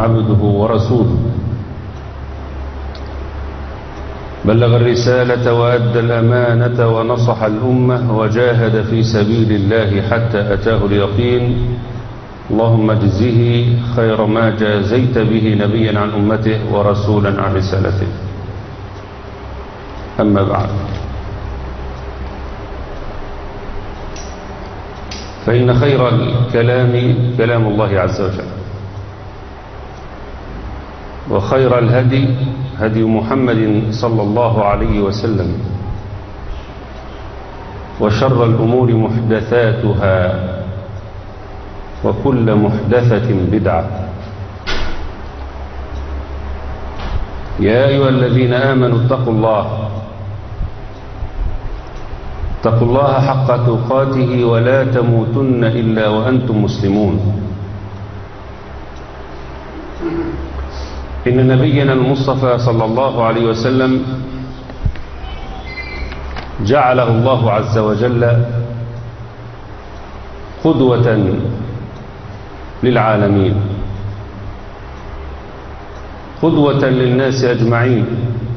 عبده ورسوله بلغ الرسالة وأدى الأمانة ونصح الأمة وجاهد في سبيل الله حتى أتاه اليقين اللهم اجزه خير ما جازيت به نبيا عن أمته ورسولا عن رسالته أما بعد فإن خير الكلام كلام الله عز وجل وخير الهدي هدي محمد صلى الله عليه وسلم وشر الأمور محدثاتها وكل محدثة بدعة يا أيها الذين آمنوا اتقوا الله اتقوا الله حق تقاته ولا تموتن إلا وأنتم مسلمون إن نبينا المصطفى صلى الله عليه وسلم جعله الله عز وجل قدوة للعالمين قدوة للناس أجمعين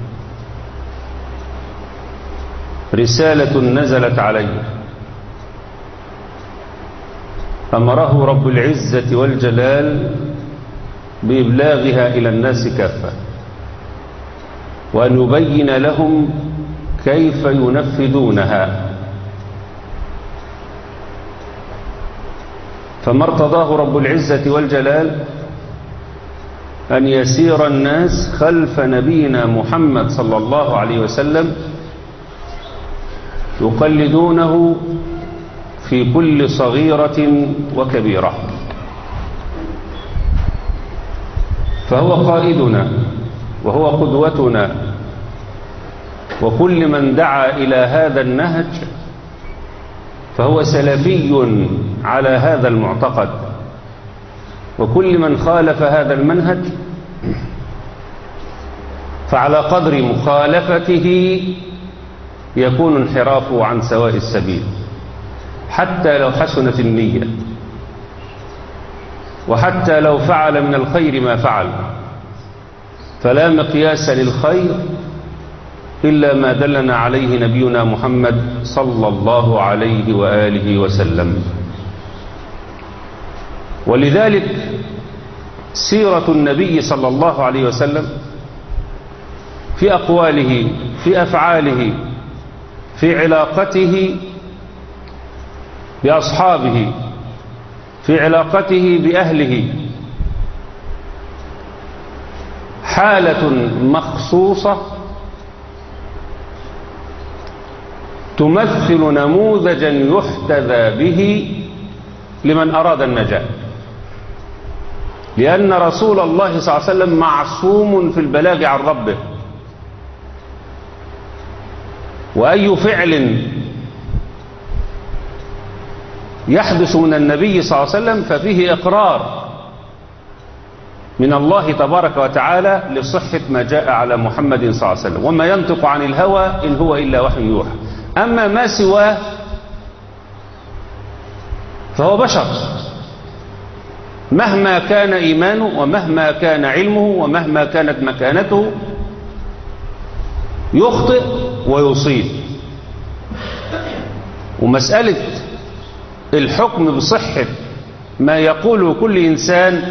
رسالة نزلت عليه أمره رب العزة والجلال بإبلاغها إلى الناس كافة وأن يبين لهم كيف ينفذونها فما ارتضاه رب العزة والجلال أن يسير الناس خلف نبينا محمد صلى الله عليه وسلم يقلدونه في كل صغيرة وكبيرة فهو قائدنا وهو قدوتنا وكل من دعا إلى هذا النهج فهو سلفي على هذا المعتقد وكل من خالف هذا المنهج فعلى قدر مخالفته يكون انحرافه عن سواء السبيل حتى لو حسنت النية وحتى لو فعل من الخير ما فعل فلا مقياس للخير إلا ما دلنا عليه نبينا محمد صلى الله عليه وآله وسلم ولذلك سيرة النبي صلى الله عليه وسلم في أقواله في أفعاله في علاقته بأصحابه في علاقته بأهله حالة مخصوصة تمثل نموذجا يحتذى به لمن أراد النجاة لأن رسول الله صلى الله عليه وسلم معصوم في البلاغ عن ربه وأي فعل يحدث من النبي صلى الله عليه وسلم ففيه إقرار من الله تبارك وتعالى لصحة ما جاء على محمد صلى الله عليه وسلم وما ينطق عن الهوى إن هو إلا وحي يوحى أما ما سواه فهو بشر مهما كان إيمانه ومهما كان علمه ومهما كانت مكانته يخطئ ويصيب ومسألة الحكم بصحة ما يقوله كل إنسان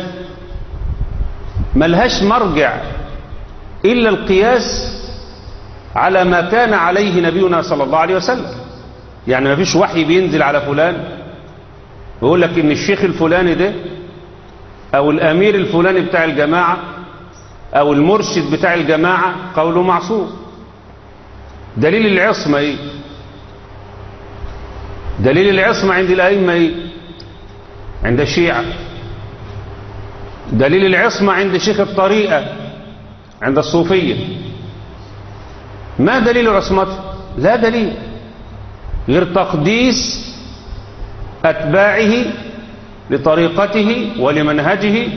ملهاش مرجع إلا القياس على ما كان عليه نبينا صلى الله عليه وسلم يعني ما فيش وحي بينزل على فلان ويقول لك ان الشيخ الفلاني ده او الامير الفلاني بتاع الجماعة او المرشد بتاع الجماعة قوله معصوم دليل العصمة ايه دليل العصمة عند الأئمة ايه عند الشيعة دليل العصمة عند شيخ الطريقة عند الصوفية ما دليل عصمته لا دليل غير تقديس أتباعه لطريقته ولمنهجه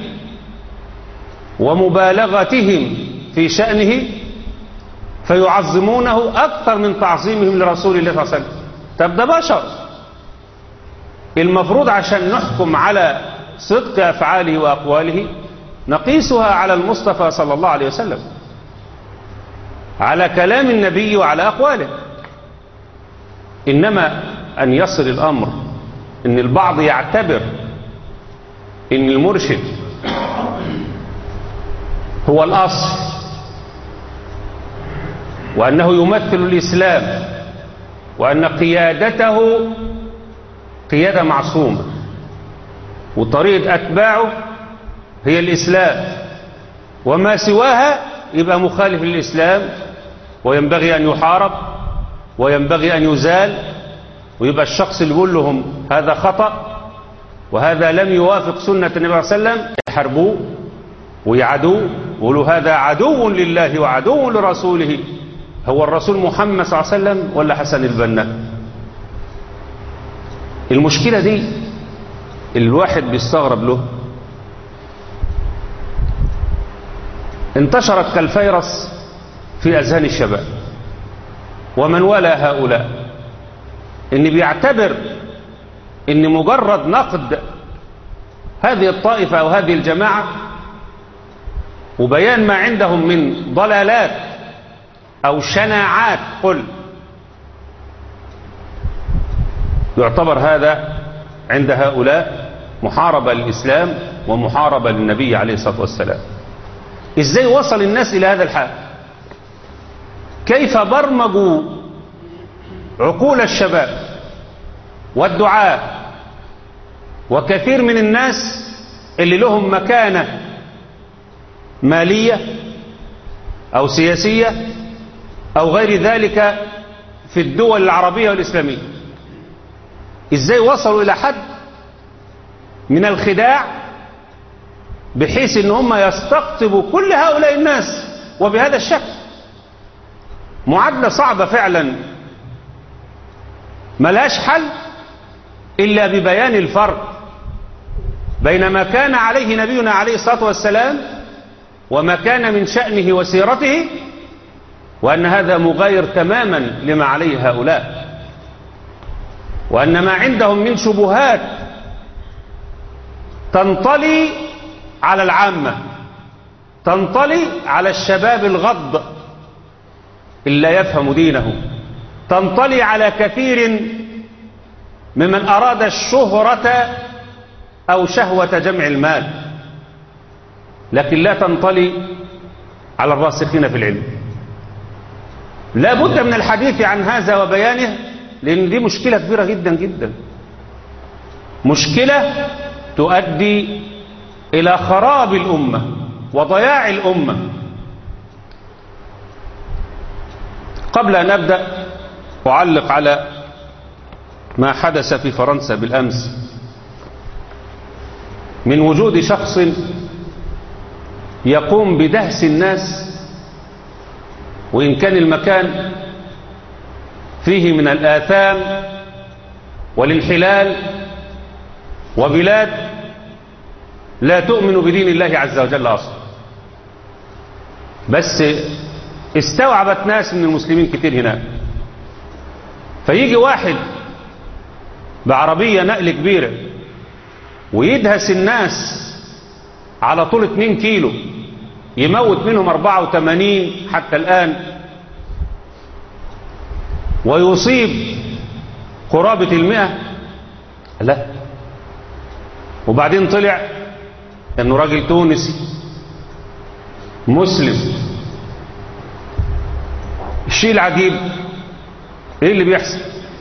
ومبالغتهم في شأنه فيعظمونه أكثر من تعظيمهم لرسول الله صلى الله عليه وسلم طب ده بشر المفروض عشان نحكم على صدق أفعاله وأقواله نقيسها على المصطفى صلى الله عليه وسلم على كلام النبي وعلى أقواله إنما أن يصل الأمر إن البعض يعتبر إن المرشد هو الأصل وأنه يمثل الإسلام وأن قيادته قيادة معصومة وطريقة أتباعه هي الإسلام وما سواها يبقى مخالف للإسلام وينبغي أن يحارب وينبغي أن يزال ويبقى الشخص اللي يقول لهم هذا خطأ وهذا لم يوافق سنة النبي صلى الله عليه وسلم يحاربوه ويعدوه ويقولوا هذا عدو لله وعدو لرسوله هو الرسول محمد صلى الله عليه وسلم ولا حسن البنا المشكلة دي الواحد بيستغرب له انتشرت كالفيروس في أذهان الشباب ومن ولا هؤلاء ان بيعتبر ان مجرد نقد هذه الطائفة او هذه الجماعة وبيان ما عندهم من ضلالات او شناعات قل يعتبر هذا عند هؤلاء محاربة للإسلام ومحاربة للنبي عليه الصلاة والسلام ازاي وصل الناس الى هذا الحال كيف برمجوا عقول الشباب والدعاة وكثير من الناس اللي لهم مكانة مالية أو سياسية أو غير ذلك في الدول العربية والإسلامية إزاي وصلوا إلى حد من الخداع بحيث ان هم يستقطبوا كل هؤلاء الناس وبهذا الشكل معادلة صعبة فعلا ملهاش حل إلا ببيان الفرق بين ما كان عليه نبينا عليه الصلاة والسلام وما كان من شأنه وسيرته وأن هذا مغاير تماما لما عليه هؤلاء وأن ما عندهم من شبهات تنطلي على العامة تنطلي على الشباب الغض اللي لا يفهم دينه تنطلي على كثير ممن أراد الشهرة أو شهوة جمع المال لكن لا تنطلي على الراسخين في العلم لا بد من الحديث عن هذا وبيانه لأن دي مشكلة كبيرة جدا جدا مشكلة تؤدي إلى خراب الأمة وضياع الأمة قبل أن أبدأ أعلق على ما حدث في فرنسا بالأمس من وجود شخص يقوم بدهس الناس وإن كان المكان فيه من الآثام والانحلال وبلاد لا تؤمن بدين الله عز وجل أصلا بس استوعبت ناس من المسلمين كتير هناك فيجي واحد بعربية نقل كبيرة ويدهس الناس على طول 2 كيلو يموت منهم 84 حتى الآن ويصيب قرابة المئة لا وبعدين طلع انه راجل تونسي مسلم الشيء العجيب ايه اللي بيحصل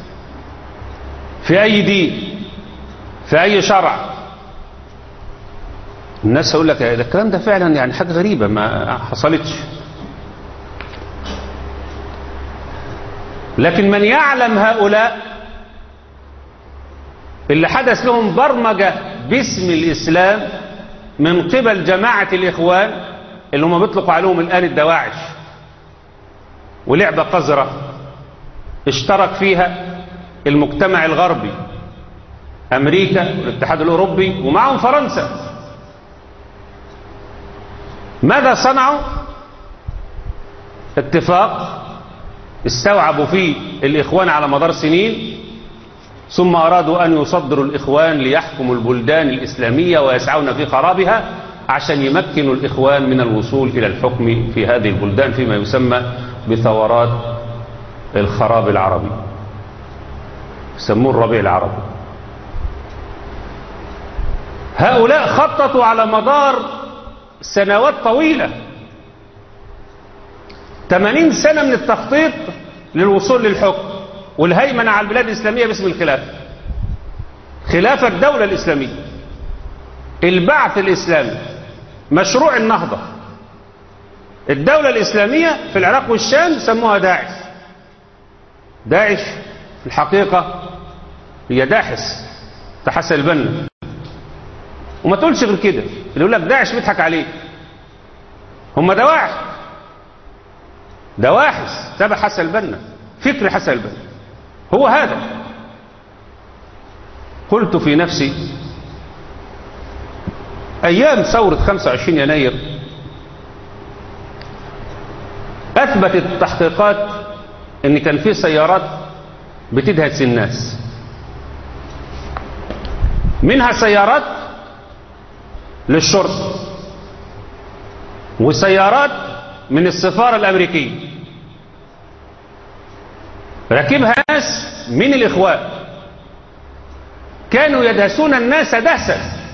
في اي دين في اي شرع الناس هيقول لك ده الكلام ده فعلا يعني حاجه غريبه ما حصلتش لكن من يعلم هؤلاء اللي حدث لهم برمجه باسم الاسلام من قبل جماعه الاخوان اللي هم بيطلقوا عليهم الان الدواعش ولعبه قذره اشترك فيها المجتمع الغربي امريكا والاتحاد الاوروبي ومعهم فرنسا ماذا صنعوا اتفاق استوعبوا فيه الاخوان على مدار سنين ثم ارادوا ان يصدروا الاخوان ليحكموا البلدان الاسلاميه ويسعون في خرابها عشان يمكنوا الإخوان من الوصول إلى الحكم في هذه البلدان فيما يسمى بثورات الخراب العربي يسموه الربيع العربي هؤلاء خططوا على مدار سنوات طويلة 80 سنة من التخطيط للوصول للحكم والهيمنة على البلاد الإسلامية باسم الخلافة خلافة الدولة الإسلامية البعث الإسلامي مشروع النهضة الدولة الإسلامية في العراق والشام سموها داعش داعش في الحقيقة هي داحس تحسن البنا وما تقولش غير كده اللي يقول لك داعش بيضحك عليك هم دواعش دواحس تبع حسن البنا فكر حسن البنا هو هذا قلت في نفسي أيام ثورة 25 يناير أثبتت التحقيقات أن كان في سيارات بتدهس الناس منها سيارات للشرطة وسيارات من السفارة الأمريكية ركبها ناس من الإخوان كانوا يدهسون الناس دهسا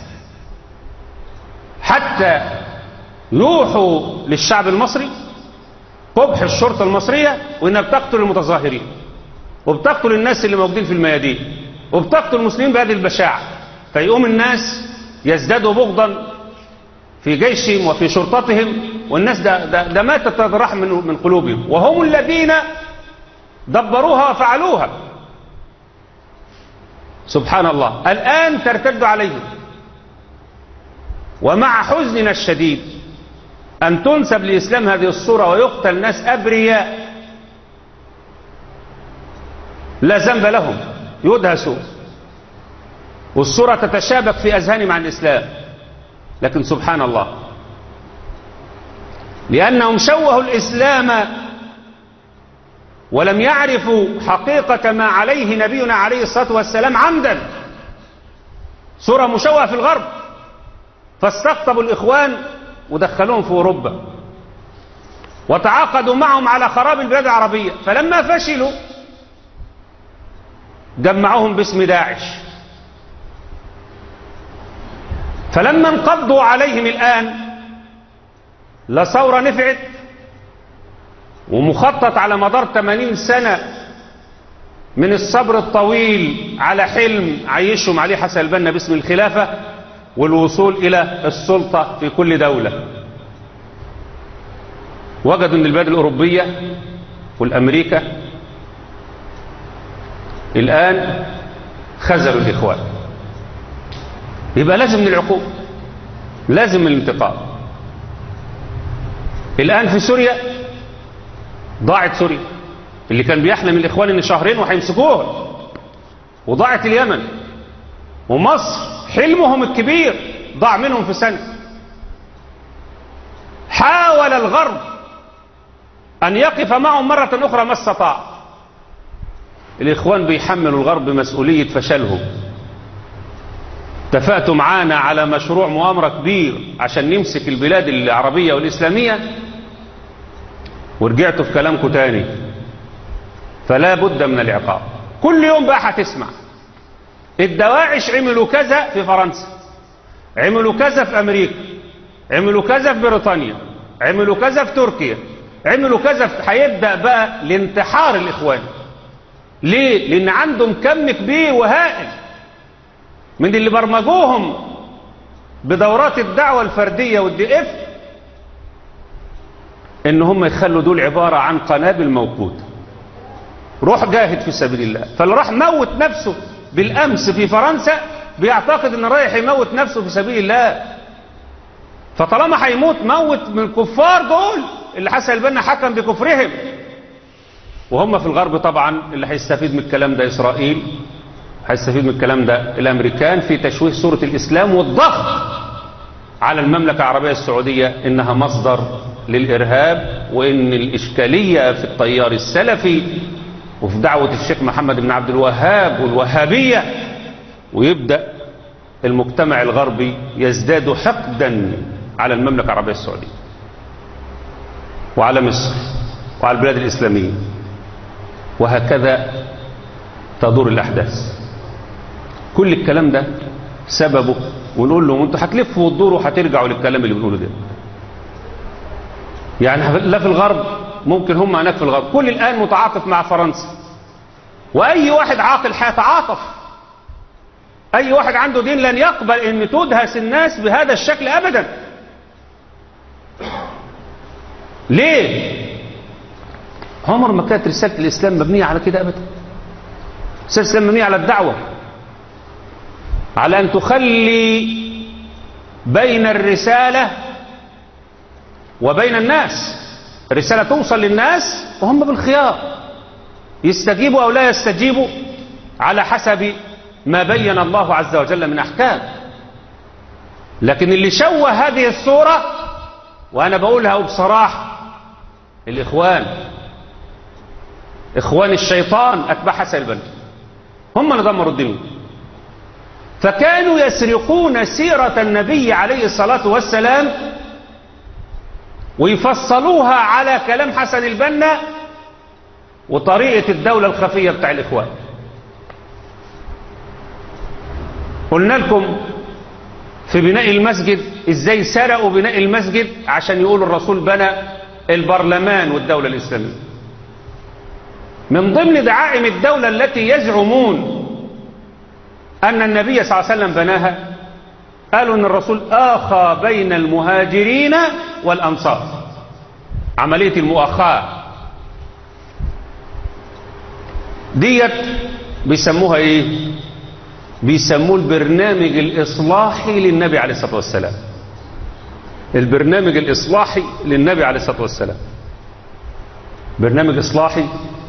حتى يوحوا للشعب المصري قبح الشرطة المصرية وإنها بتقتل المتظاهرين وبتقتل الناس اللي موجودين في الميادين وبتقتل المسلمين بهذه البشاعة فيقوم الناس يزدادوا بغضا في جيشهم وفي شرطتهم والناس ده, ده, ده ماتت تتراح من, من قلوبهم وهم الذين دبروها وفعلوها سبحان الله الآن ترتد عليهم ومع حزننا الشديد أن تنسب للإسلام هذه الصورة ويقتل ناس أبرياء لا ذنب لهم يدهسوا والصورة تتشابك في أذهان مع الإسلام لكن سبحان الله لأنهم شوهوا الإسلام ولم يعرفوا حقيقة ما عليه نبينا عليه الصلاة والسلام عمدا صورة مشوهة في الغرب فاستقطبوا الإخوان ودخلوهم في أوروبا وتعاقدوا معهم على خراب البلاد العربية فلما فشلوا جمعوهم باسم داعش فلما انقضوا عليهم الآن لا ثورة نفعت ومخطط على مدار 80 سنة من الصبر الطويل على حلم عيشهم عليه حسن البنا باسم الخلافة والوصول إلى السلطة في كل دولة وجدوا أن البلاد الأوروبية والأمريكا الآن خذلوا الإخوان يبقى لازم من العقوبة لازم من الانتقام الآن في سوريا ضاعت سوريا اللي كان بيحلم الإخوان إن شهرين وهيمسكوها وضاعت اليمن ومصر حلمهم الكبير ضاع منهم في سنة حاول الغرب أن يقف معهم مرة أخرى ما استطاع الإخوان بيحملوا الغرب مسؤولية فشلهم اتفقتوا معانا على مشروع مؤامرة كبير عشان نمسك البلاد العربية والإسلامية ورجعتوا في كلامكم تاني فلا بد من العقاب كل يوم بقى هتسمع الدواعش عملوا كذا في فرنسا عملوا كذا في أمريكا عملوا كذا في بريطانيا عملوا كذا في تركيا عملوا كذا في هيبدأ بقى الانتحار الإخوان ليه؟ لأن عندهم كم كبير وهائل من اللي برمجوهم بدورات الدعوة الفردية والدي اف ان هم يخلوا دول عبارة عن قنابل موقوتة روح جاهد في سبيل الله فاللي راح موت نفسه بالامس في فرنسا بيعتقد ان رايح يموت نفسه في سبيل الله فطالما هيموت موت من الكفار دول اللي حسن البنا حكم بكفرهم وهم في الغرب طبعا اللي هيستفيد من الكلام ده اسرائيل هيستفيد من الكلام ده الامريكان في تشويه صورة الاسلام والضغط على المملكة العربية السعودية انها مصدر للارهاب وان الاشكالية في التيار السلفي وفي دعوة الشيخ محمد بن عبد الوهاب والوهابية ويبدأ المجتمع الغربي يزداد حقدا على المملكة العربية السعودية وعلى مصر وعلى البلاد الإسلامية وهكذا تدور الأحداث كل الكلام ده سببه ونقول لهم انتوا هتلفوا وتدوروا وهترجعوا للكلام اللي بنقوله ده يعني لا في الغرب ممكن هم هناك في الغرب كل الآن متعاطف مع فرنسا وأي واحد عاقل هيتعاطف أي واحد عنده دين لن يقبل أن تدهس الناس بهذا الشكل أبدا ليه عمر ما كانت رسالة الإسلام مبنية على كده أبدا رسالة الإسلام مبنية على الدعوة على أن تخلي بين الرسالة وبين الناس الرسالة توصل للناس وهم بالخيار يستجيبوا أو لا يستجيبوا على حسب ما بين الله عز وجل من أحكام لكن اللي شوه هذه الصورة وأنا بقولها بصراحة الإخوان إخوان الشيطان أتباع حسن البنا هم اللي دمروا الدنيا فكانوا يسرقون سيرة النبي عليه الصلاة والسلام ويفصلوها على كلام حسن البنا وطريقة الدولة الخفية بتاع الإخوان قلنا لكم في بناء المسجد ازاي سرقوا بناء المسجد عشان يقولوا الرسول بنى البرلمان والدولة الإسلامية من ضمن دعائم الدولة التي يزعمون أن النبي صلى الله عليه وسلم بناها قالوا أن الرسول آخى بين المهاجرين والأنصار عملية المؤاخاة ديت بيسموها ايه بيسموه البرنامج الإصلاحي للنبي عليه الصلاة والسلام البرنامج الإصلاحي للنبي عليه الصلاة والسلام برنامج إصلاحي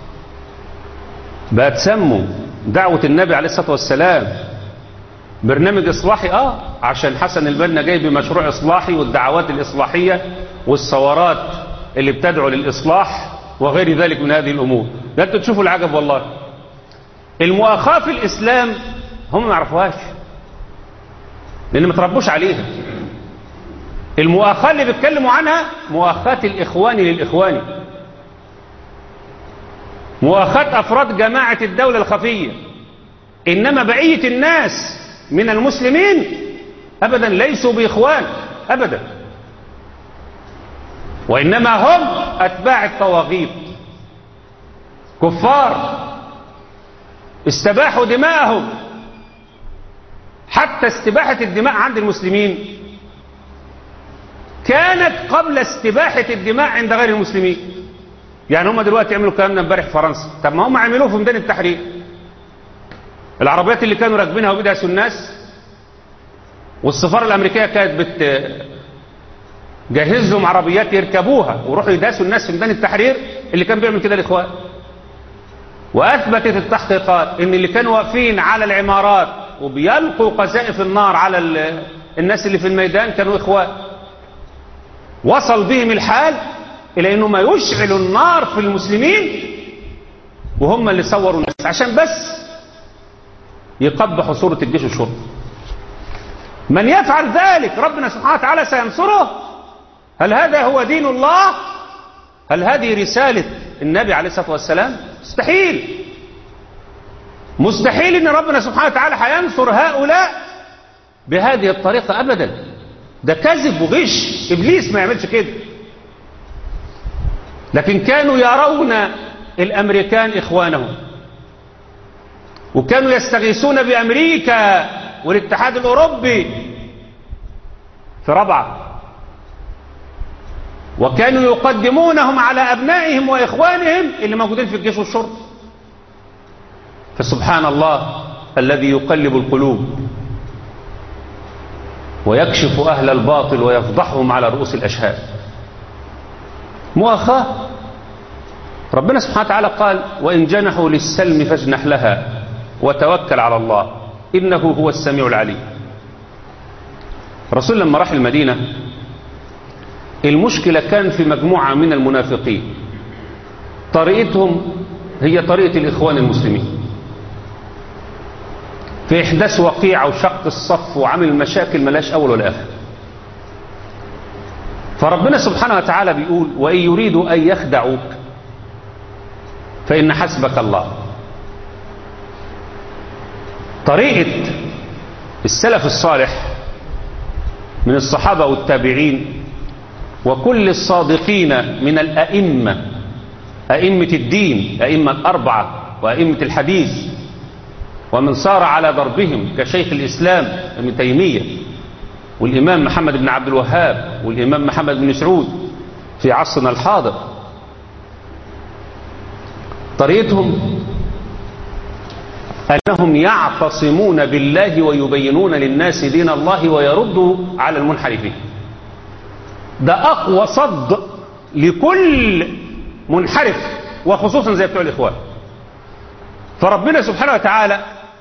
بقى تسموا دعوة النبي عليه الصلاة والسلام برنامج إصلاحي آه عشان حسن البنا جاي بمشروع إصلاحي والدعوات الإصلاحية والثورات اللي بتدعو للإصلاح وغير ذلك من هذه الأمور ده أنتوا تشوفوا العجب والله المؤاخاة في الإسلام هم ما يعرفوهاش لأن ما تربوش عليها المؤاخاة اللي بيتكلموا عنها مؤاخاة الإخوان للإخوان مؤاخاة أفراد جماعة الدولة الخفية إنما بقية الناس من المسلمين أبدا ليسوا بإخوان أبدا وإنما هم أتباع الطواغيت كفار استباحوا دماءهم حتى استباحة الدماء عند المسلمين كانت قبل استباحة الدماء عند غير المسلمين يعني هم دلوقتي يعملوا الكلام ده امبارح في فرنسا طب ما هم عملوه في ميدان التحرير العربيات اللي كانوا راكبينها وبيدهسوا الناس والسفارة الأمريكية كانت بت جهز لهم عربيات يركبوها ويروحوا يداسوا الناس في ميدان التحرير اللي كان بيعمل كده الاخوان واثبتت التحقيقات ان اللي كانوا واقفين على العمارات وبيلقوا قذائف النار على الناس اللي في الميدان كانوا اخوان وصل بهم الحال الى انه ما يشعلوا النار في المسلمين وهم اللي صوروا الناس عشان بس يقبحوا صورة الجيش والشرطة من يفعل ذلك ربنا سبحانه وتعالى سينصره هل هذا هو دين الله هل هذه رسالة النبي عليه الصلاة والسلام مستحيل مستحيل ان ربنا سبحانه وتعالى هينصر هؤلاء بهذه الطريقة ابدا ده كذب وغش ابليس ما يعملش كده لكن كانوا يرون الامريكان اخوانهم وكانوا يستغيثون بامريكا والاتحاد الاوروبي في ربعه وكانوا يقدمونهم على أبنائهم وإخوانهم اللي موجودين في الجيش والشرطة فسبحان الله الذي يقلب القلوب ويكشف أهل الباطل ويفضحهم على رؤوس الأشهاد مؤاخاة ربنا سبحانه وتعالى قال وإن جنحوا للسلم فاجنح لها وتوكل على الله إنه هو السميع العليم الرسول لما راح المدينة المشكلة كان في مجموعة من المنافقين طريقتهم هي طريقة الإخوان المسلمين في إحداث وقيعة وشق الصف وعمل مشاكل ملاش أول ولا آخر فربنا سبحانه وتعالى بيقول وإن يريدوا أن يخدعوك فإن حسبك الله طريقة السلف الصالح من الصحابة والتابعين وكل الصادقين من الأئمة أئمة الدين أئمة الأربعة وأئمة الحديث ومن صار على ضربهم كشيخ الإسلام ابن تيمية والإمام محمد بن عبد الوهاب والإمام محمد بن سعود في عصرنا الحاضر طريقتهم أنهم يعتصمون بالله ويبينون للناس دين الله ويردوا على المنحرفين ده أقوى صد لكل منحرف وخصوصا زي بتوع الإخوان فربنا سبحانه وتعالى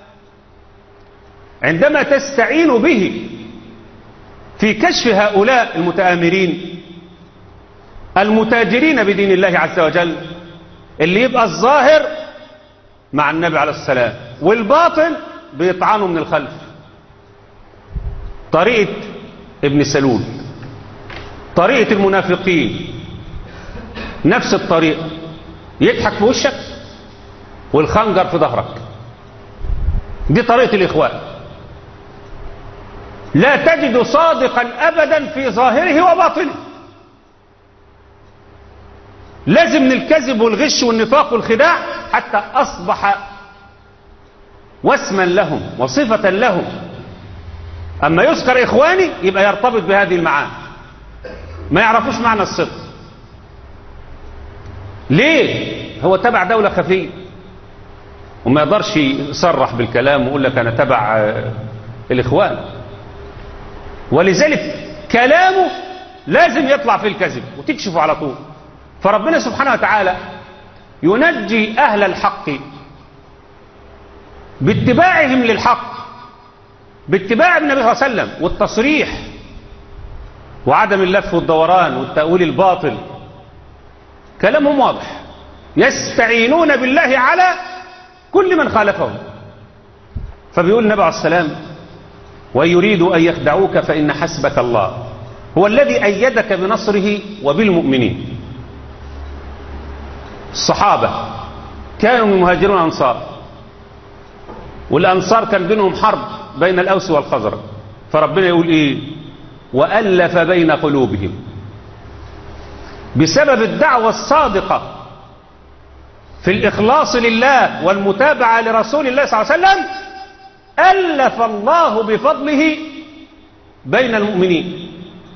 عندما تستعين به في كشف هؤلاء المتآمرين المتاجرين بدين الله عز وجل اللي يبقى الظاهر مع النبي عليه السلام والباطل بيطعنوا من الخلف طريقة ابن سلول طريقة المنافقين نفس الطريقة يضحك في وشك والخنجر في ظهرك دي طريقة الإخوان لا تجد صادقا أبدا في ظاهره وباطنه لازم من الكذب والغش والنفاق والخداع حتى أصبح واسما لهم وصفة لهم أما يذكر إخواني يبقى يرتبط بهذه المعاني ما يعرفوش معنى الصدق ليه هو تبع دولة خفية وما يقدرش يصرح بالكلام ويقول لك أنا تبع آه، الإخوان ولذلك كلامه لازم يطلع في الكذب وتكشفه على طول فربنا سبحانه وتعالى ينجي أهل الحق باتباعهم للحق باتباع النبي صلى الله عليه وسلم والتصريح وعدم اللف والدوران والتأويل الباطل كلامهم واضح يستعينون بالله على كل من خالفهم فبيقول النبي عليه السلام وإن يريدوا أن يخدعوك فإن حسبك الله هو الذي أيدك بنصره وبالمؤمنين الصحابة كانوا من المهاجرين والأنصار والأنصار كان بينهم حرب بين الأوس والخزرج فربنا يقول إيه وألف بين قلوبهم بسبب الدعوة الصادقة في الإخلاص لله والمتابعة لرسول الله صلى الله عليه وسلم ألف الله بفضله بين المؤمنين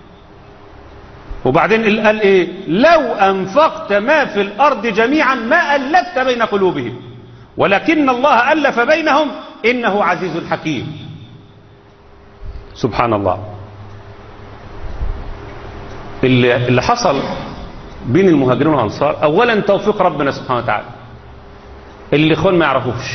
وبعدين قال ايه لو انفقت ما في الارض جميعا ما الفت بين قلوبهم ولكن الله الف بينهم انه عزيز حكيم سبحان الله اللي, اللي حصل بين المهاجرين والانصار اولا توفيق ربنا سبحانه وتعالى اللي اخوان ما يعرفوش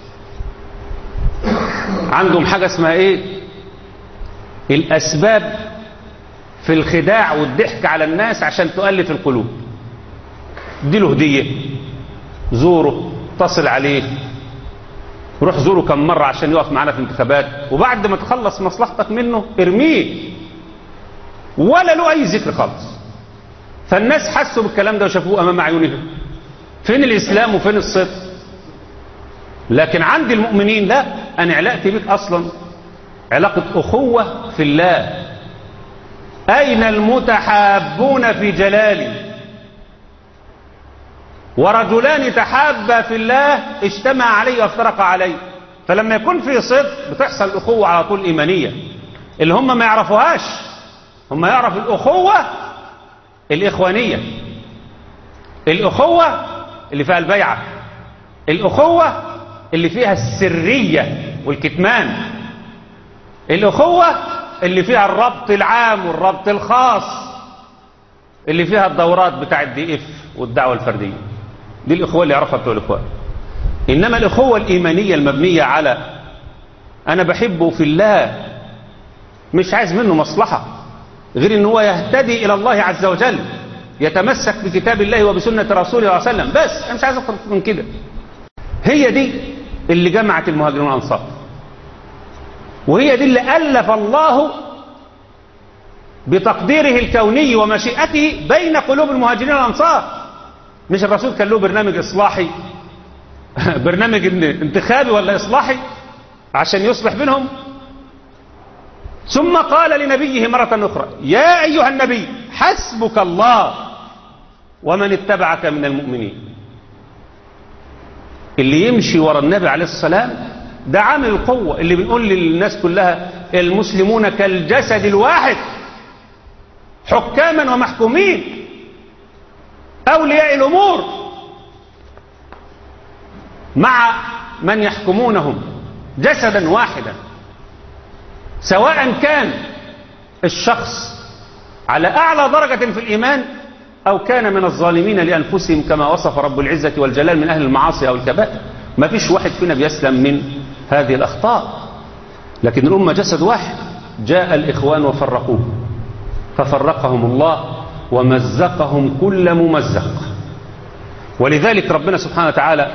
عندهم حاجه اسمها ايه الاسباب في الخداع والضحك على الناس عشان تؤلف القلوب اديله هدية زوره اتصل عليه روح زوره كم مرة عشان يقف معانا في الانتخابات وبعد ما تخلص مصلحتك منه ارميه ولا له اي ذكر خالص فالناس حسوا بالكلام ده وشافوه امام عيونهم فين الاسلام وفين الصدق لكن عند المؤمنين لا انا علاقتي بك اصلا علاقة اخوة في الله أين المتحابون في جلالي ورجلان تحابا في الله اجتمع عليه وافترقا عليه فلما يكون في صدق بتحصل الأخوة على طول إيمانية اللي هم ما يعرفوهاش هم يعرفوا الأخوة الإخوانية الأخوة اللي فيها البيعة الأخوة اللي فيها السرية والكتمان الأخوة اللي فيها الربط العام والربط الخاص اللي فيها الدورات بتاع الدي اف والدعوة الفردية دي الإخوة اللي يعرفها بتوع الإخوان إنما الإخوة الإيمانية المبنية على أنا بحبه في الله مش عايز منه مصلحة غير إن هو يهتدي إلى الله عز وجل يتمسك بكتاب الله وبسنة رسوله صلى الله عليه وسلم بس أنا مش عايز أكتر من كده هي دي اللي جمعت المهاجرين والأنصار وهي دي اللي ألف الله بتقديره الكوني ومشيئته بين قلوب المهاجرين والأنصار مش الرسول كان له برنامج إصلاحي برنامج انتخابي ولا إصلاحي عشان يصلح بينهم ثم قال لنبيه مرة أخرى يا أيها النبي حسبك الله ومن اتبعك من المؤمنين اللي يمشي ورا النبي عليه السلام ده عامل القوة اللي بنقول للناس كلها المسلمون كالجسد الواحد حكاما ومحكومين أولياء الأمور مع من يحكمونهم جسدا واحدا سواء كان الشخص على أعلى درجة في الإيمان أو كان من الظالمين لأنفسهم كما وصف رب العزة والجلال من أهل المعاصي أو الكبائر ما فيش واحد فينا بيسلم من هذه الأخطاء لكن الأمة جسد واحد جاء الإخوان وفرقوه ففرقهم الله ومزقهم كل ممزق ولذلك ربنا سبحانه وتعالى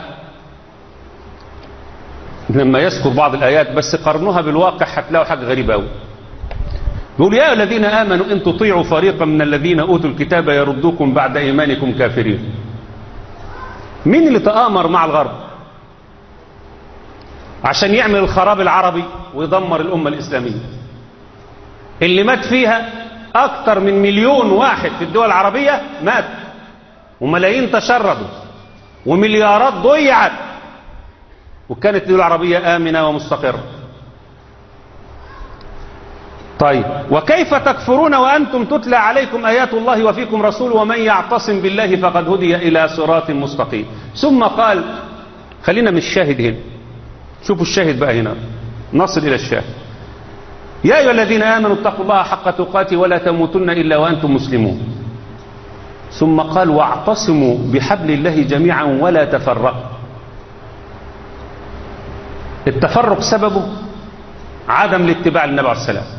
لما يذكر بعض الآيات بس قرنوها بالواقع هتلاقوا حاجة غريبة أوي يقول يا الذين آمنوا إن تطيعوا فريقا من الذين أوتوا الكتاب يردوكم بعد إيمانكم كافرين مين اللي تآمر مع الغرب عشان يعمل الخراب العربي ويدمر الأمة الإسلامية اللي مات فيها أكثر من مليون واحد في الدول العربية مات وملايين تشردوا ومليارات ضيعت وكانت الدول العربية آمنة ومستقرة طيب وكيف تكفرون وأنتم تتلى عليكم آيات الله وفيكم رسول ومن يعتصم بالله فقد هدي إلى صراط مستقيم ثم قال خلينا من الشاهد هنا شوفوا الشاهد بقى هنا نصل إلى الشاهد يا أيها الذين آمنوا اتقوا الله حق تقاته ولا تموتن إلا وأنتم مسلمون ثم قال واعتصموا بحبل الله جميعا ولا تفرقوا التفرق سببه عدم الاتباع للنبي عليه السلام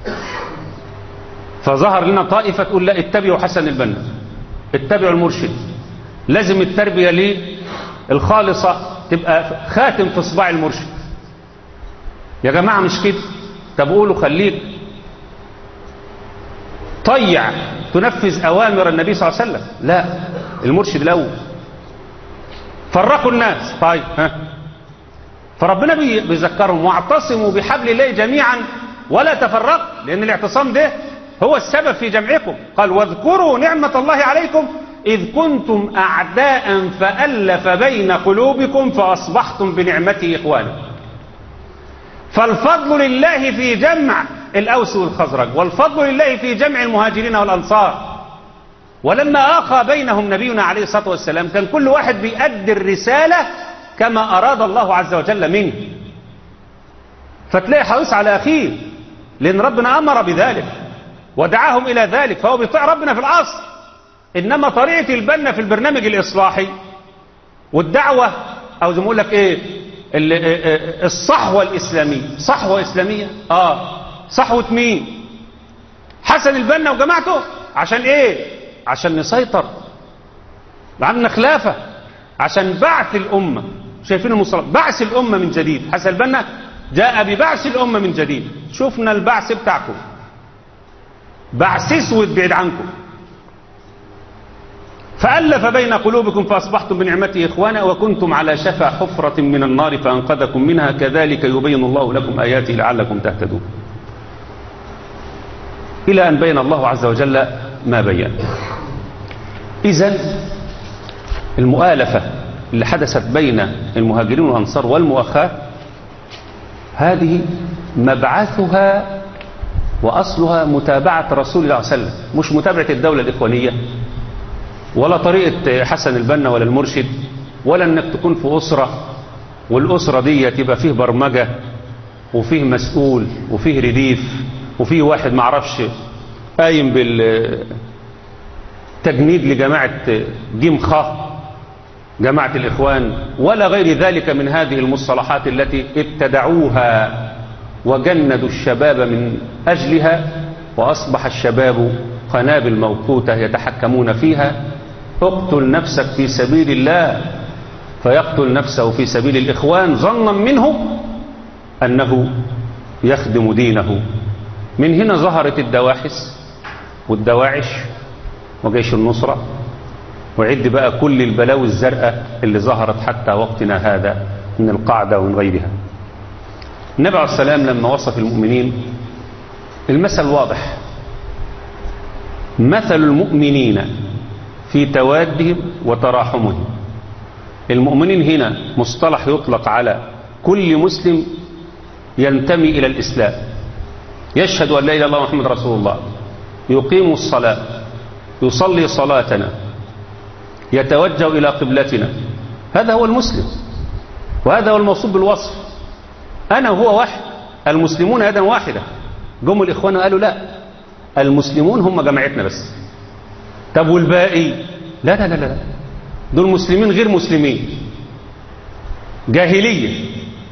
فظهر لنا طائفة تقول لا اتبعوا حسن البنا اتبعوا المرشد لازم التربية ليه الخالصة تبقى خاتم في صباع المرشد يا جماعة مش كده طب قولوا خليك طيع تنفذ أوامر النبي صلى الله عليه وسلم لا المرشد الأول فرقوا الناس طيب ها فربنا بيذكرهم واعتصموا بحبل الله جميعا ولا تفرقوا لأن الاعتصام ده هو السبب في جمعكم قال واذكروا نعمة الله عليكم إذ كنتم أعداء فألف بين قلوبكم فأصبحتم بنعمته إخوانا فالفضل لله في جمع الأوس والخزرج والفضل لله في جمع المهاجرين والأنصار ولما آخى بينهم نبينا عليه الصلاة والسلام كان كل واحد بيأدي الرسالة كما أراد الله عز وجل منه فتلاقي حريص على أخيه لأن ربنا أمر بذلك ودعاهم إلى ذلك فهو بيطيع ربنا في الأصل إنما طريقة البنا في البرنامج الإصلاحي والدعوة أو زي ما أقول لك إيه الصحوة الإسلامية صحوة إسلامية آه صحوة مين حسن البنا وجماعته عشان إيه عشان نسيطر عندنا خلافة عشان بعث الأمة شايفين المصطلح بعث الأمة من جديد حسن البنا جاء ببعث الأمة من جديد شفنا البعث بتاعكم بعث اسود بعيد عنكم فألف بين قلوبكم فأصبحتم بنعمته إخوانا وكنتم على شفا حفرة من النار فأنقذكم منها كذلك يبين الله لكم آياته لعلكم تهتدون إلى أن بين الله عز وجل ما بين إذا المؤالفة اللي حدثت بين المهاجرين والأنصار والمؤخاة هذه مبعثها وأصلها متابعة رسول الله صلى الله عليه وسلم مش متابعة الدولة الإخوانية ولا طريقة حسن البنا ولا المرشد ولا انك تكون في أسرة والأسرة دي تبقى فيه برمجة وفيه مسؤول وفيه رديف وفيه واحد معرفش قايم بالتجنيد لجماعة جيم خا جماعة الإخوان ولا غير ذلك من هذه المصطلحات التي ابتدعوها وجندوا الشباب من أجلها وأصبح الشباب قنابل موقوتة يتحكمون فيها اقتل نفسك في سبيل الله فيقتل نفسه في سبيل الإخوان ظنا منه أنه يخدم دينه من هنا ظهرت الدواحس والدواعش وجيش النصرة وعد بقى كل البلاوي الزرقاء اللي ظهرت حتى وقتنا هذا من القاعدة ومن غيرها النبي عليه السلام لما وصف المؤمنين المثل واضح مثل المؤمنين في توادهم وتراحمهم المؤمنين هنا مصطلح يطلق على كل مسلم ينتمي إلى الإسلام يشهد أن لا إله إلا الله محمد رسول الله يقيم الصلاة يصلي صلاتنا يتوجه إلى قبلتنا هذا هو المسلم وهذا هو الموصوف بالوصف أنا وهو واحد المسلمون يدا واحدة جم الإخوان قالوا لا المسلمون هم جماعتنا بس طب والباقي لا لا لا لا دول مسلمين غير مسلمين جاهلية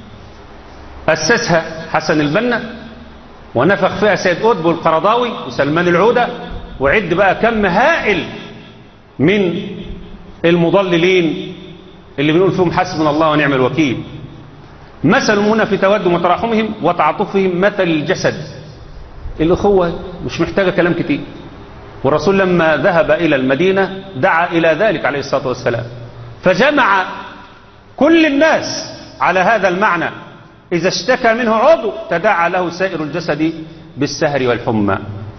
أسسها حسن البنا ونفخ فيها سيد قطب والقرضاوي وسلمان العودة وعد بقى كم هائل من المضللين اللي بنقول فيهم حسبنا الله ونعم الوكيل مثل هنا في تودم وتراحمهم وتعاطفهم مثل الجسد الأخوة مش محتاجة كلام كتير والرسول لما ذهب إلى المدينة دعا إلى ذلك عليه الصلاة والسلام فجمع كل الناس على هذا المعنى إذا اشتكى منه عضو تداعى له سائر الجسد بالسهر والحمى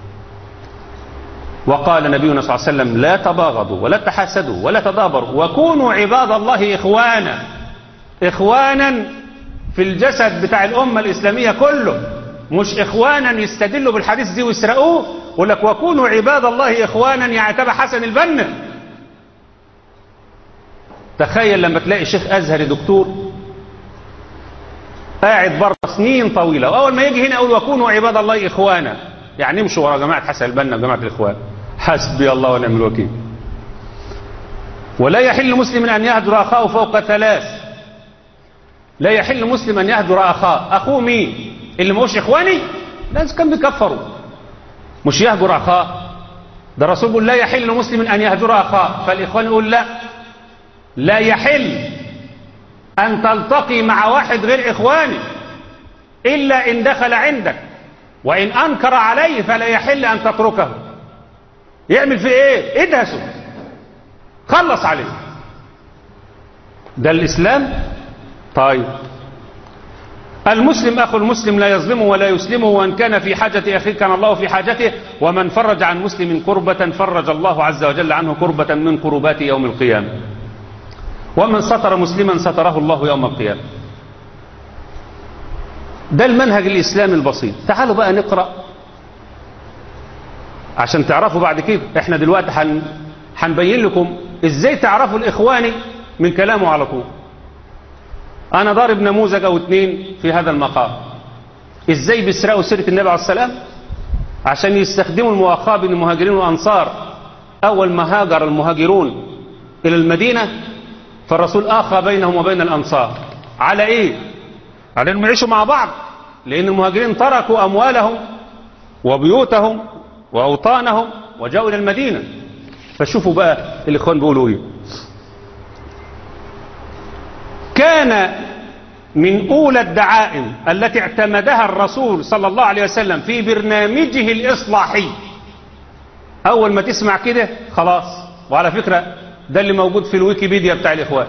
وقال نبينا صلى الله عليه وسلم لا تباغضوا ولا تحاسدوا ولا تدابروا وكونوا عباد الله إخوانا إخوانا في الجسد بتاع الأمة الإسلامية كله مش إخوانا يستدلوا بالحديث دي ويسرقوه يقول لك وكونوا عباد الله إخوانا يعتبر حسن البنا تخيل لما تلاقي شيخ أزهري دكتور قاعد بره سنين طويلة وأول ما يجي هنا يقول وكونوا عباد الله إخوانا يعني يمشوا ورا جماعة حسن البنا وجماعة الإخوان حسبي الله ونعم الوكيل ولا يحل مسلم أن يهجر أخاه فوق ثلاث لا يحل مسلم أن يهجر أخاه أخوه مين اللي ماهوش إخواني الناس كان بيكفروا مش يهجر أخاه ده الرسول يقول لا يحل مسلم أن يهجر أخاه فالإخوان يقول لا لا يحل أن تلتقي مع واحد غير إخواني إلا إن دخل عندك وإن أنكر عليه فلا يحل أن تتركه يعمل في إيه ادهسه خلص عليه ده الإسلام طيب المسلم أخو المسلم لا يظلمه ولا يسلمه وأن كان في حاجة أخيه كان الله في حاجته ومن فرج عن مسلم كربة فرج الله عز وجل عنه كربة من كربات يوم القيامة ومن ستر مسلما ستره الله يوم القيامة ده المنهج الإسلامي البسيط تعالوا بقى نقرأ عشان تعرفوا بعد كده احنا دلوقتي حن هنبين لكم ازاي تعرفوا الإخواني من كلامه على طول أنا ضارب نموذج أو اتنين في هذا المقام ازاي بيسرقوا سيرة النبي عليه السلام عشان يستخدموا المؤاخاة بين المهاجرين والأنصار أول ما هاجر المهاجرون إلى المدينة فالرسول آخى بينهم وبين الأنصار على إيه؟ على أنهم يعيشوا مع بعض لأن المهاجرين تركوا أموالهم وبيوتهم وأوطانهم وجاءوا إلى المدينة فشوفوا بقى الإخوان بيقولوا إيه كان من أولى الدعائم التي اعتمدها الرسول صلى الله عليه وسلم في برنامجه الإصلاحي أول ما تسمع كده خلاص وعلى فكرة ده اللي موجود في الويكيبيديا بتاع الإخوان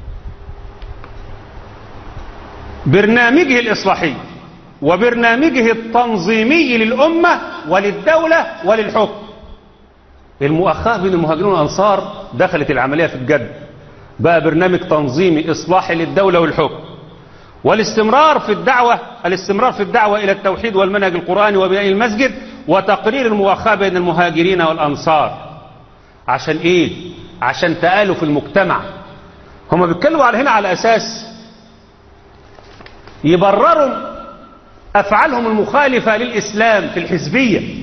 برنامجه الإصلاحي وبرنامجه التنظيمي للأمة وللدولة وللحكم المؤاخاة بين المهاجرين والأنصار دخلت العملية في الجد بقى برنامج تنظيمي إصلاحي للدولة والحكم والاستمرار في الدعوة الاستمرار في الدعوة إلى التوحيد والمنهج القرآني وبناء المسجد وتقرير المؤاخاة بين المهاجرين والأنصار عشان إيه؟ عشان تآلف المجتمع هم بيتكلموا على هنا على أساس يبرروا أفعالهم المخالفة للإسلام في الحزبية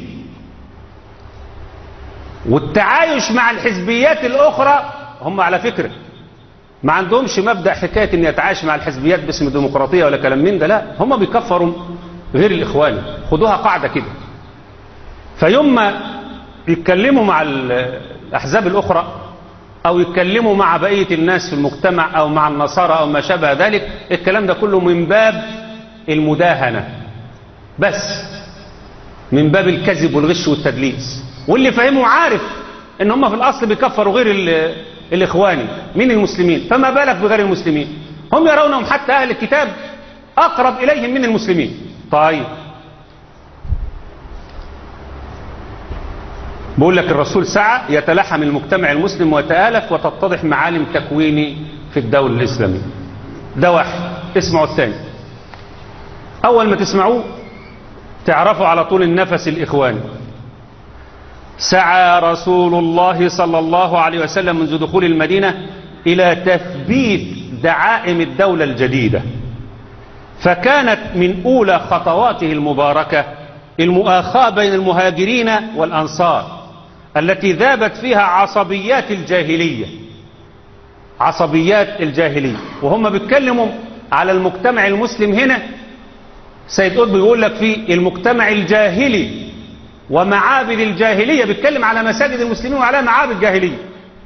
والتعايش مع الحزبيات الأخرى هم على فكرة ما عندهمش مبدأ حكاية ان يتعايش مع الحزبيات باسم الديمقراطية ولا كلام من ده لا هم بيكفروا غير الإخوان خدوها قاعدة كده فيوم ما يتكلموا مع الأحزاب الأخرى أو يتكلموا مع بقية الناس في المجتمع أو مع النصارى أو ما شابه ذلك الكلام ده كله من باب المداهنة بس من باب الكذب والغش والتدليس واللي فهمه عارف ان هم في الاصل بيكفروا غير ال- الاخواني من المسلمين فما بالك بغير المسلمين هم يرونهم حتى اهل الكتاب اقرب اليهم من المسلمين طيب بقول لك الرسول سعى يتلحم المجتمع المسلم ويتآلف وتتضح معالم تكويني في الدولة الإسلامية ده واحد اسمعوا الثاني أول ما تسمعوه تعرفوا على طول النفس الإخواني سعى رسول الله صلى الله عليه وسلم منذ دخول المدينة إلى تثبيت دعائم الدولة الجديدة فكانت من أولى خطواته المباركة المؤاخاة بين المهاجرين والأنصار التي ذابت فيها عصبيات الجاهلية عصبيات الجاهلية وهم بيتكلموا على المجتمع المسلم هنا سيد قطب بيقول لك في المجتمع الجاهلي ومعابد الجاهلية بيتكلم على مساجد المسلمين وعلى معابد جاهلية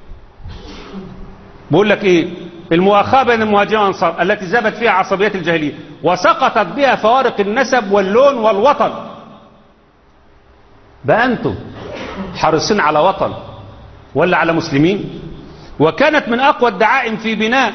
بيقول لك ايه المؤاخاة بين المهاجرين والأنصار التي ذابت فيها عصبيات الجاهلية وسقطت بها فوارق النسب واللون والوطن بقى أنتم حريصين على وطن ولا على مسلمين وكانت من أقوى الدعائم في بناء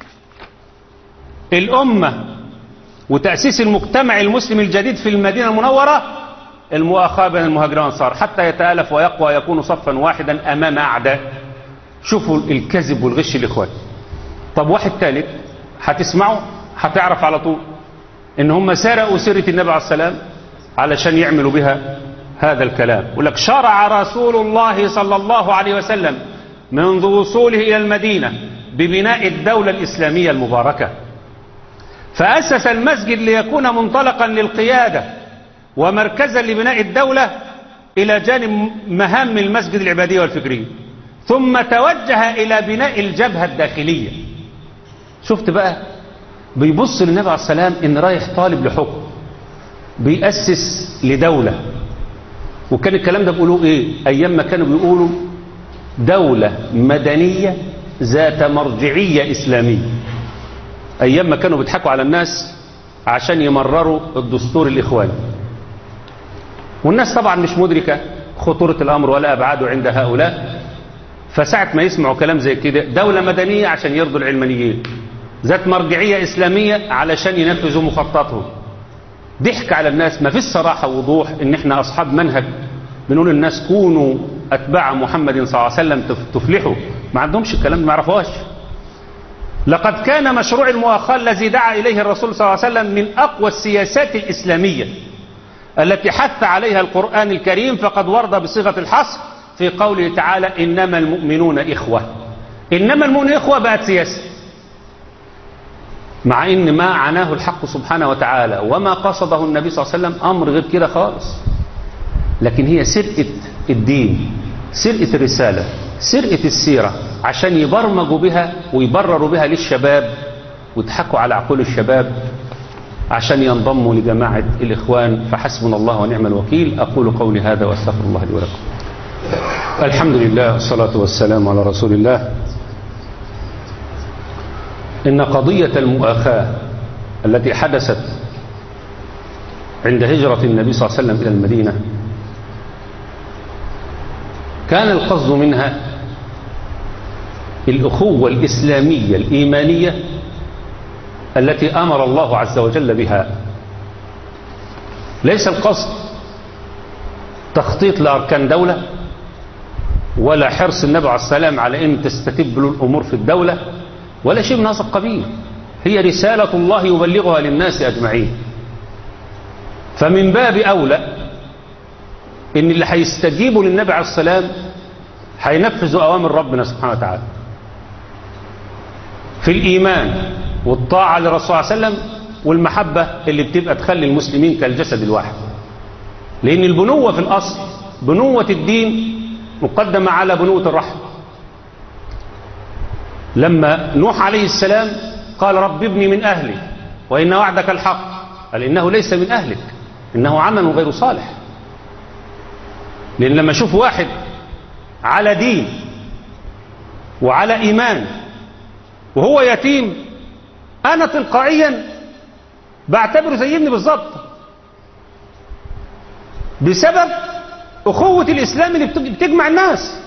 الأمة وتأسيس المجتمع المسلم الجديد في المدينة المنورة المؤاخاة بين المهاجرين والأنصار حتى يتآلف ويقوى ويكون صفا واحدا أمام أعداء شوفوا الكذب والغش الإخوان طب واحد ثالث هتسمعه هتعرف على طول ان هم سرقوا سيرة النبي عليه السلام علشان يعملوا بها هذا الكلام يقول لك شرع رسول الله صلى الله عليه وسلم منذ وصوله إلى المدينة ببناء الدولة الإسلامية المباركة فأسس المسجد ليكون منطلقا للقيادة ومركزا لبناء الدولة إلى جانب مهام المسجد العبادية والفكرية ثم توجه إلى بناء الجبهة الداخلية شفت بقى بيبص للنبي عليه السلام إن رايح طالب لحكم بيأسس لدولة وكان الكلام ده بيقولوه إيه أيام ما كانوا بيقولوا دولة مدنية ذات مرجعية إسلامية أيام ما كانوا بيضحكوا على الناس عشان يمرروا الدستور الإخواني والناس طبعا مش مدركة خطورة الأمر ولا أبعاده عند هؤلاء فساعة ما يسمعوا كلام زي كده دولة مدنية عشان يرضوا العلمانيين ذات مرجعية إسلامية علشان ينفذوا مخططهم ضحك على الناس ما فيش صراحة ووضوح ان احنا أصحاب منهج بنقول للناس كونوا أتباع محمد صلى الله عليه وسلم تف- تفلحوا ما عندهمش الكلام ده ما يعرفوهاش لقد كان مشروع المؤاخاة الذي دعا إليه الرسول صلى الله عليه وسلم من أقوى السياسات الإسلامية التي حث عليها القرآن الكريم فقد ورد بصيغة الحصر في قوله تعالى إنما المؤمنون إخوة إنما المؤمنون إخوة بقت سياسة مع إن ما عناه الحق سبحانه وتعالى وما قصده النبي صلى الله عليه وسلم أمر غير كده خالص لكن هي سرقة الدين سرقة الرسالة سرقة السيرة عشان يبرمجوا بها ويبرروا بها للشباب ويضحكوا على عقول الشباب عشان ينضموا لجماعة الإخوان فحسبنا الله ونعم الوكيل أقول قولي هذا وأستغفر الله لي ولكم الحمد لله والصلاة والسلام على رسول الله إن قضية المؤاخاة التي حدثت عند هجرة النبي صلى الله عليه وسلم إلى المدينة كان القصد منها الأخوة الإسلامية الإيمانية التي أمر الله عز وجل بها ليس القصد تخطيط لأركان دولة ولا حرص النبي عليه السلام على أن تستتب له الأمور في الدولة ولا شيء من هذا القبيل هي رسالة الله يبلغها للناس أجمعين فمن باب أولى إن اللي هيستجيبوا للنبي عليه السلام هينفذوا أوامر ربنا سبحانه وتعالى في الإيمان والطاعة للرسول صلى الله عليه وسلم والمحبة اللي بتبقى تخلي المسلمين كالجسد الواحد لأن البنوة في الأصل بنوة الدين مقدمة على بنوة الرحمة لما نوح عليه السلام قال رب ابني من أهلي وإن وعدك الحق قال إنه ليس من أهلك إنه عمل غير صالح لأن لما أشوف واحد على دين وعلى إيمان وهو يتيم أنا تلقائيا بعتبره زي ابني بالظبط بسبب أخوة الإسلام اللي بتج- بتجمع الناس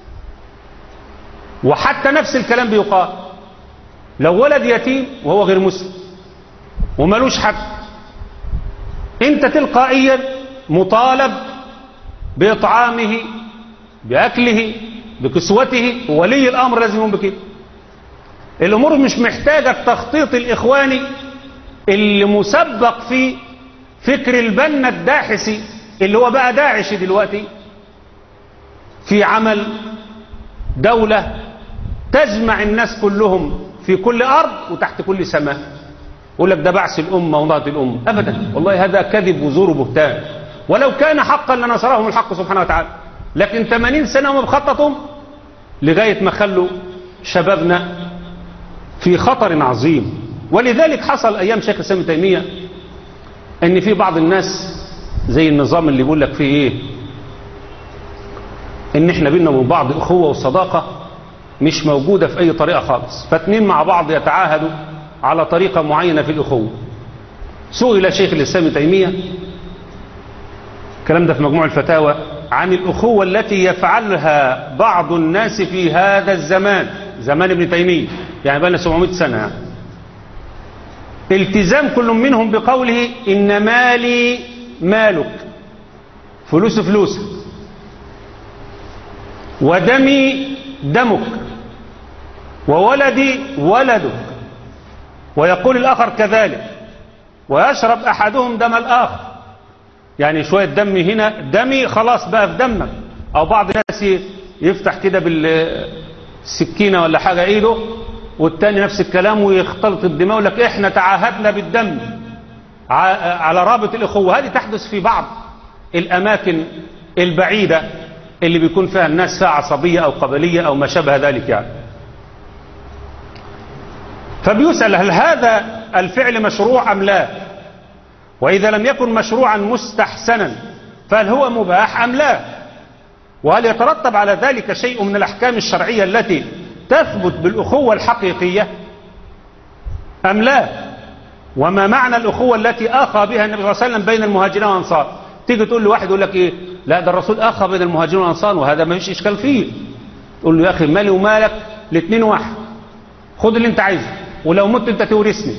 وحتى نفس الكلام بيقال لو ولد يتيم وهو غير مسلم وملوش حق انت تلقائيا مطالب بإطعامه بأكله بكسوته وولي الأمر لازم يقوم بكده الأمور مش محتاجة التخطيط الإخواني اللي مسبق في فكر البنا الداحسي اللي هو بقى داعش دلوقتي في عمل دولة تجمع الناس كلهم في كل أرض وتحت كل سماء يقول لك ده بعث الأمة ونهضة الأمة أبدا والله هذا كذب وزور وبهتان ولو كان حقا لنصرهم الحق سبحانه وتعالى لكن 80 سنة هم بخططهم لغاية ما خلوا شبابنا في خطر عظيم ولذلك حصل أيام شيخ الإسلام ابن تيمية أن في بعض الناس زي النظام اللي بيقول لك فيه إيه ان احنا بينا وبين بعض اخوة وصداقة مش موجودة في اي طريقة خالص فاتنين مع بعض يتعاهدوا على طريقة معينة في الاخوة سئل شيخ الاسلام ابن تيمية الكلام ده في مجموع الفتاوى عن الاخوة التي يفعلها بعض الناس في هذا الزمان زمان ابن تيمية يعني بقى لنا 700 سنة يعني. التزام كل منهم بقوله ان مالي مالك فلوس فلوسك ودمي دمك وولدي ولدك ويقول الآخر كذلك ويشرب أحدهم دم الآخر يعني شوية دم هنا دمي خلاص بقى في دمك أو بعض الناس يفتح كده بالسكينة ولا حاجة إيده والتاني نفس الكلام ويختلط الدماء ويقول لك إحنا تعاهدنا بالدم على رابط الأخوة هذه تحدث في بعض الأماكن البعيدة اللي بيكون فيها الناس فيها عصبية أو قبلية أو ما شابه ذلك يعني فبيسأل هل هذا الفعل مشروع أم لا وإذا لم يكن مشروعا مستحسنا فهل هو مباح أم لا وهل يترتب على ذلك شيء من الأحكام الشرعية التي تثبت بالأخوة الحقيقية أم لا وما معنى الأخوة التي آخى بها النبي صلى الله عليه وسلم بين المهاجرين والأنصار تيجي تقول لواحد يقول لك إيه لا ده الرسول أخى بين المهاجرين والأنصار وهذا ما فيش إشكال فيه تقول له يا أخي مالي ومالك الاثنين واحد خد اللي انت عايزه ولو مت انت تورثني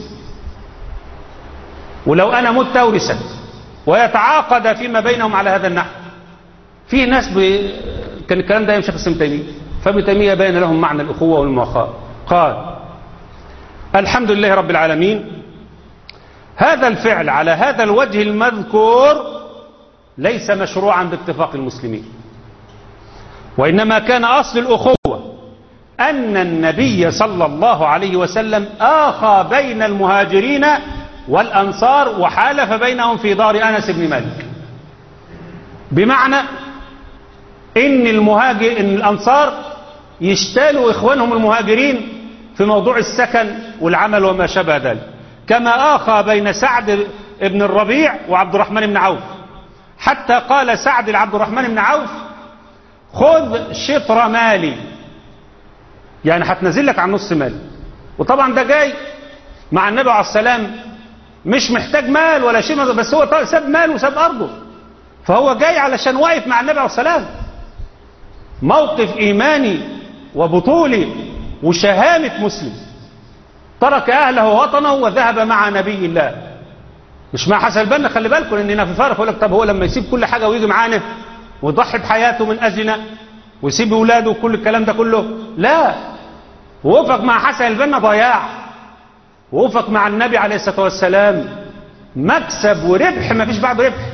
ولو انا مت تورثك ويتعاقد فيما بينهم على هذا النحو في ناس ب... كان الكلام ده يمشي قسم تيميه فابن تيميه بين لهم معنى الاخوه والمؤاخاه قال الحمد لله رب العالمين هذا الفعل على هذا الوجه المذكور ليس مشروعا باتفاق المسلمين وانما كان اصل الاخوه أن النبي صلى الله عليه وسلم آخى بين المهاجرين والأنصار وحالف بينهم في دار أنس بن مالك بمعنى إن, المهاجر إن الأنصار يشتالوا إخوانهم المهاجرين في موضوع السكن والعمل وما شابه ذلك كما آخى بين سعد بن الربيع وعبد الرحمن بن عوف حتى قال سعد لعبد الرحمن بن عوف خذ شطر مالي يعني هتنزل لك عن نص مال وطبعا ده جاي مع النبي عليه السلام مش محتاج مال ولا شيء بس هو ساب مال وساب أرضه فهو جاي علشان واقف مع النبي عليه السلام موقف إيماني وبطولي وشهامة مسلم ترك أهله ووطنه وذهب مع نبي الله مش مع حسن البنا خلي بالكم اننا في فارق يقول لك طب هو لما يسيب كل حاجة ويجي معانا ويضحي بحياته من أجلنا ويسيب اولاده وكل الكلام ده كله لا وقفك مع حسن البنا ضياع وقفك مع النبي عليه الصلاه والسلام مكسب وربح ما فيش بعده ربح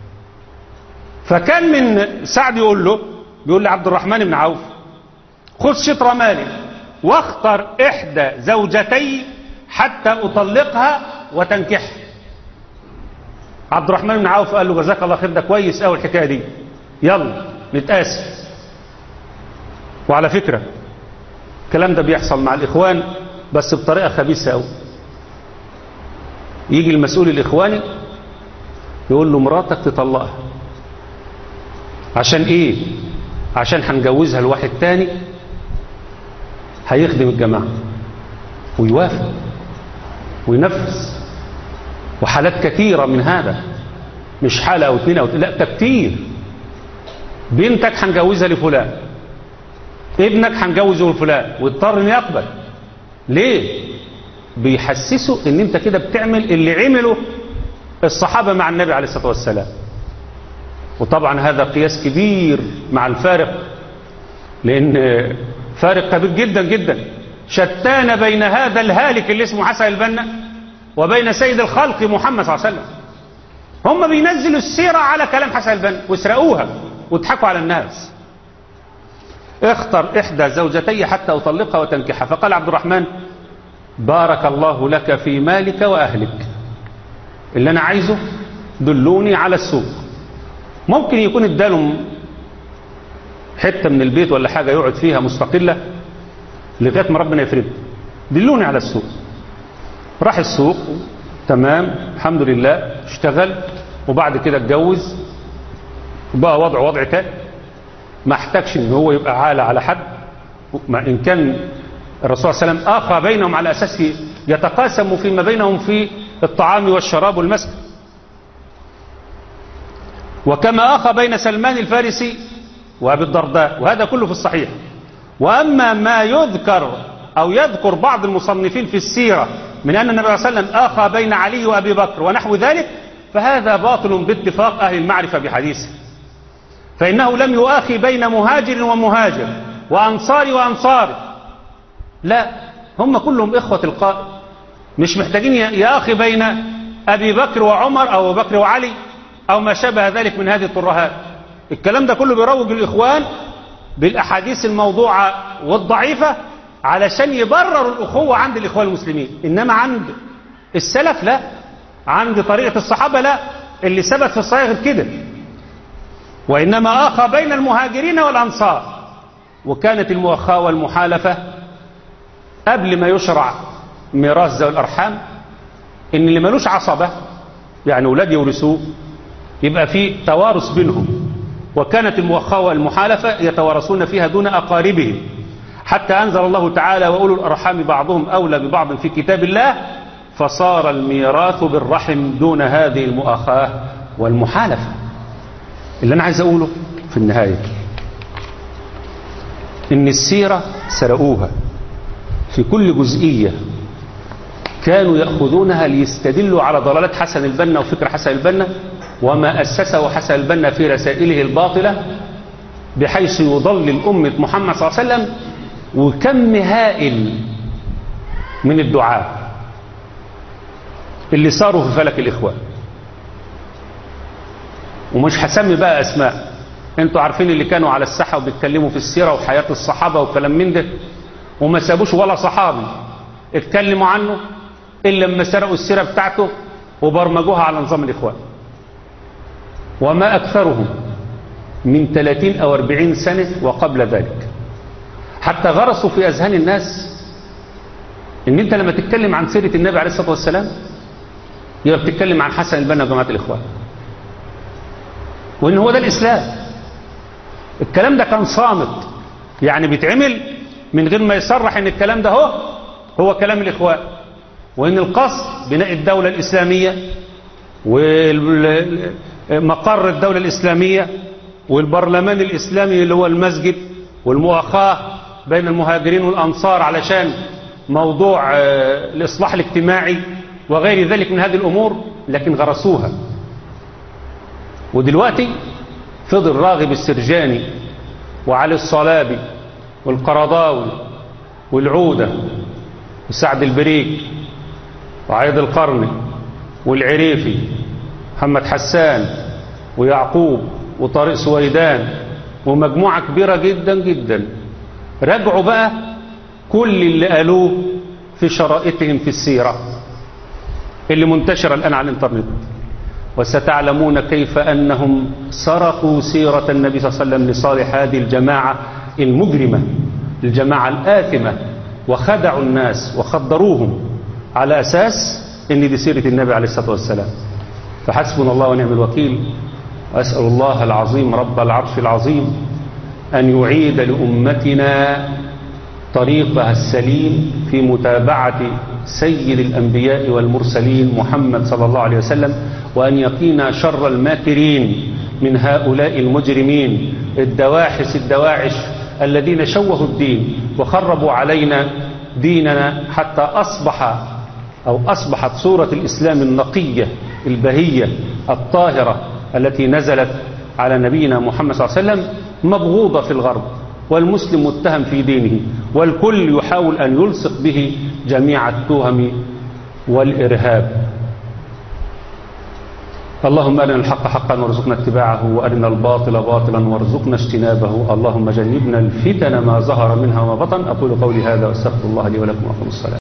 فكان من سعد يقول له بيقول لعبد الرحمن بن عوف خذ شطر مالي واختر احدى زوجتي حتى اطلقها وتنكحها عبد الرحمن بن عوف قال له جزاك الله خير ده كويس قوي الحكايه دي يلا نتقاسم وعلى فكرة الكلام ده بيحصل مع الإخوان بس بطريقة خبيثة أوي يجي المسؤول الإخواني يقول له مراتك تطلقها عشان إيه عشان هنجوزها لواحد تاني هيخدم الجماعة ويوافق وينفذ وحالات كثيرة من هذا مش حالة أو اثنين أو ده كتير بنتك هنجوزها لفلان ابنك هنجوزه لفلان واضطر انه يقبل ليه بيحسسوا ان انت كده بتعمل اللي عمله الصحابة مع النبي عليه الصلاة والسلام وطبعا هذا قياس كبير مع الفارق لان فارق كبير جدا جدا شتان بين هذا الهالك اللي اسمه حسن البنا وبين سيد الخلق محمد صلى الله عليه وسلم هم بينزلوا السيرة على كلام حسن البنا ويسرقوها ويضحكوا على الناس اختر احدى زوجتي حتى اطلقها وتنكحها فقال عبد الرحمن بارك الله لك في مالك واهلك اللي انا عايزه دلوني على السوق ممكن يكون ادالهم حته من البيت ولا حاجه يقعد فيها مستقله لغايه ما ربنا يفرده دلوني على السوق راح السوق تمام الحمد لله اشتغل وبعد كده اتجوز وبقى وضع وضع تاني ما احتاجش ان هو يبقى عالة على حد ما ان كان الرسول صلى الله عليه وسلم اخى بينهم على اساس يتقاسموا فيما بينهم في الطعام والشراب والمسكن وكما اخى بين سلمان الفارسي وابي الدرداء وهذا كله في الصحيح واما ما يذكر او يذكر بعض المصنفين في السيره من ان النبي صلى الله عليه وسلم اخى بين علي وابي بكر ونحو ذلك فهذا باطل باتفاق اهل المعرفه بحديثه فإنه لم يؤاخي بين مهاجر ومهاجر وأنصار وأنصار لا هم كلهم إخوة القائد مش محتاجين يأخي بين أبي بكر وعمر أو أبو بكر وعلي أو ما شابه ذلك من هذه الترهات الكلام ده كله بيروج الإخوان بالأحاديث الموضوعة والضعيفة علشان يبرروا الأخوة عند الإخوان المسلمين إنما عند السلف لا عند طريقة الصحابة لا اللي ثبت في الصحيح غير كده وإنما آخى بين المهاجرين والأنصار وكانت المؤخاة والمحالفة قبل ما يشرع ميراث ذوي الأرحام إن اللي ملوش عصبة يعني أولاد يورثوه يبقى في توارث بينهم وكانت المؤخاة والمحالفة يتوارثون فيها دون أقاربهم حتى أنزل الله تعالى وأولو الأرحام بعضهم أولى ببعض في كتاب الله فصار الميراث بالرحم دون هذه المؤاخاة والمحالفة اللي أنا عايز أقوله في النهاية إن السيرة سرقوها في كل جزئية كانوا يأخذونها ليستدلوا على ضلالة حسن البنا وفكر حسن البنا وما أسسه حسن البنا في رسائله الباطلة بحيث يضلل أمة محمد صلى الله عليه وسلم وكم هائل من الدعاء اللي صاروا في فلك الإخوان ومش هسمي بقى اسماء انتوا عارفين اللي كانوا على الساحه وبيتكلموا في السيره وحياه الصحابه وكلام من ده وما سابوش ولا صحابي اتكلموا عنه الا لما سرقوا السيره بتاعته وبرمجوها على نظام الاخوان وما اكثرهم من 30 او 40 سنه وقبل ذلك حتى غرسوا في اذهان الناس ان انت لما تتكلم عن سيره النبي عليه الصلاه والسلام يبقى بتتكلم عن حسن البنا وجماعه الاخوان وان هو ده الاسلام الكلام ده كان صامت يعني بيتعمل من غير ما يصرح ان الكلام ده هو هو كلام الاخوان وان القصد بناء الدولة الاسلامية ومقر الدولة الاسلامية والبرلمان الاسلامي اللي هو المسجد والمؤاخاة بين المهاجرين والانصار علشان موضوع الاصلاح الاجتماعي وغير ذلك من هذه الامور لكن غرسوها ودلوقتي فضل راغب السرجاني وعلي الصلابي والقرضاوي والعودة وسعد البريك وعيد القرني والعريفي محمد حسان ويعقوب وطارق سويدان ومجموعة كبيرة جدا جدا راجعوا بقى كل اللي قالوه في شرائطهم في السيرة اللي منتشرة الآن على الانترنت وستعلمون كيف أنهم سرقوا سيرة النبي صلى الله عليه وسلم لصالح هذه الجماعة المجرمة الجماعة الآثمة وخدعوا الناس وخدروهم على أساس أن دي سيرة النبي عليه الصلاة والسلام فحسبنا الله ونعم الوكيل وأسأل الله العظيم رب العرش العظيم أن يعيد لأمتنا طريقها السليم في متابعة سيد الأنبياء والمرسلين محمد صلى الله عليه وسلم وأن يقينا شر الماكرين من هؤلاء المجرمين الدواحس الدواعش الذين شوهوا الدين وخربوا علينا ديننا حتى أصبح أو أصبحت صورة الإسلام النقية البهية الطاهرة التي نزلت على نبينا محمد صلى الله عليه وسلم مبغوضة في الغرب والمسلم متهم في دينه والكل يحاول أن يلصق به جميع التهم والإرهاب اللهم أرنا الحق حقا وارزقنا اتباعه وأرنا الباطل باطلا وارزقنا اجتنابه اللهم جنبنا الفتن ما ظهر منها وما بطن أقول قولي هذا واستغفر الله لي ولكم وأقم الصلاة